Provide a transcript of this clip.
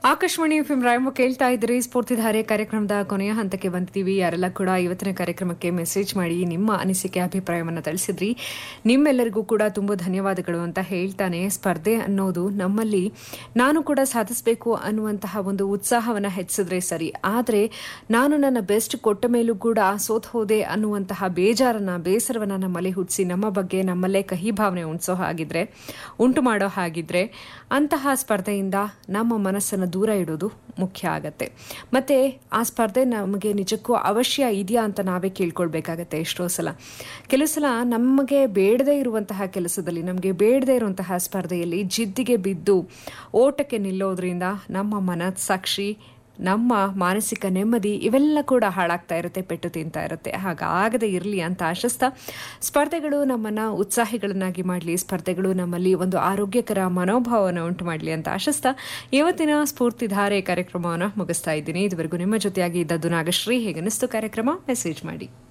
Akashvani F Rayamma ಕೇಳ್ತಾ ಇದ್ರಿ ಸ್ಫೂರ್ತಿಧಾರೆ ಕಾರ್ಯಕ್ರಮದ ಕೊನೆಯ ಹಂತಕ್ಕೆ ಬಂದಿದ್ದೀವಿ ಯಾರೆಲ್ಲ ಕೂಡ ಇವತ್ತಿನ ಕಾರ್ಯಕ್ರಮಕ್ಕೆ ಮೆಸೇಜ್ ಮಾಡಿ ನಿಮ್ಮ ಅನಿಸಿಕೆ ಅಭಿಪ್ರಾಯವನ್ನು ತಿಳಿಸಿದ್ರಿ ನಿಮ್ಮೆಲ್ಲರಿಗೂ ಕೂಡ ತುಂಬ ಧನ್ಯವಾದಗಳು ಅಂತ ಹೇಳ್ತಾನೆ ಸ್ಪರ್ಧೆ ಅನ್ನೋದು ನಮ್ಮಲ್ಲಿ ನಾನು ಕೂಡ ಸಾಧಿಸಬೇಕು ಅನ್ನುವಂತಹ ಒಂದು ಉತ್ಸಾಹವನ್ನು ಹೆಚ್ಚಿಸಿದ್ರೆ ಸರಿ ಆದರೆ ನಾನು ನನ್ನ ಬೆಸ್ಟ್ ಕೊಟ್ಟ ಮೇಲೂ ಕೂಡ ಸೋತ್ ಹೋದೆ ಅನ್ನುವಂತಹ ಬೇಜಾರನ್ನ ಬೇಸರವನ್ನ ನಮ್ಮಲ್ಲಿ ಹುಟ್ಟಿಸಿ ನಮ್ಮ ಬಗ್ಗೆ ನಮ್ಮಲ್ಲೇ ಕಹಿ ಭಾವನೆ ಉಣಿಸೋ ಹಾಗಿದ್ರೆ ಉಂಟು ಮಾಡೋ ಹಾಗಿದ್ರೆ ಅಂತಹ ಸ್ಪರ್ಧೆಯಿಂದ ನಮ್ಮ ಮನಸ್ಸನ್ನು ದೂರ ಇಡೋದು ಮುಖ್ಯ ಆಗತ್ತೆ ಮತ್ತೆ ಆ ಸ್ಪರ್ಧೆ ನಮಗೆ ನಿಜಕ್ಕೂ ಅವಶ್ಯ ಇದೆಯಾ ಅಂತ ನಾವೇ ಕೇಳ್ಕೊಳ್ಬೇಕಾಗತ್ತೆ ಎಷ್ಟೋ ಸಲ ಕೆಲವು ಸಲ ನಮಗೆ ಬೇಡದೇ ಇರುವಂತಹ ಕೆಲಸದಲ್ಲಿ ನಮಗೆ ಬೇಡದೇ ಇರುವಂತಹ ಸ್ಪರ್ಧೆಯಲ್ಲಿ ಜಿದ್ದಿಗೆ ಬಿದ್ದು ಓಟಕ್ಕೆ ನಿಲ್ಲೋದ್ರಿಂದ ನಮ್ಮ ಮನಸ್ಸಾಕ್ಷಿ ನಮ್ಮ ಮಾನಸಿಕ ನೆಮ್ಮದಿ ಇವೆಲ್ಲ ಕೂಡ ಹಾಳಾಗ್ತಾ ಇರುತ್ತೆ ಪೆಟ್ಟು ತಿಂತಾ ಇರುತ್ತೆ ಹಾಗಾಗದೆ ಇರಲಿ ಅಂತ ಆಶಿಸ್ತಾ ಸ್ಪರ್ಧೆಗಳು ನಮ್ಮನ್ನ ಉತ್ಸಾಹಿಗಳನ್ನಾಗಿ ಮಾಡಲಿ ಸ್ಪರ್ಧೆಗಳು ನಮ್ಮಲ್ಲಿ ಒಂದು ಆರೋಗ್ಯಕರ ಮನೋಭಾವವನ್ನು ಉಂಟು ಮಾಡಲಿ ಅಂತ ಆಶಿಸ್ತಾ ಇವತ್ತಿನ ಸ್ಫೂರ್ತಿಧಾರೆ ಕಾರ್ಯಕ್ರಮವನ್ನು ಮುಗಿಸ್ತಾ ಇದ್ದೀನಿ ಇದುವರೆಗೂ ನಿಮ್ಮ ಜೊತೆಯಾಗಿ ಇದ್ದದ್ದು ನಾಗಶ್ರೀ ಹೇಗನಿಸ್ತು ಕಾರ್ಯಕ್ರಮ ಮೆಸೇಜ್ ಮಾಡಿ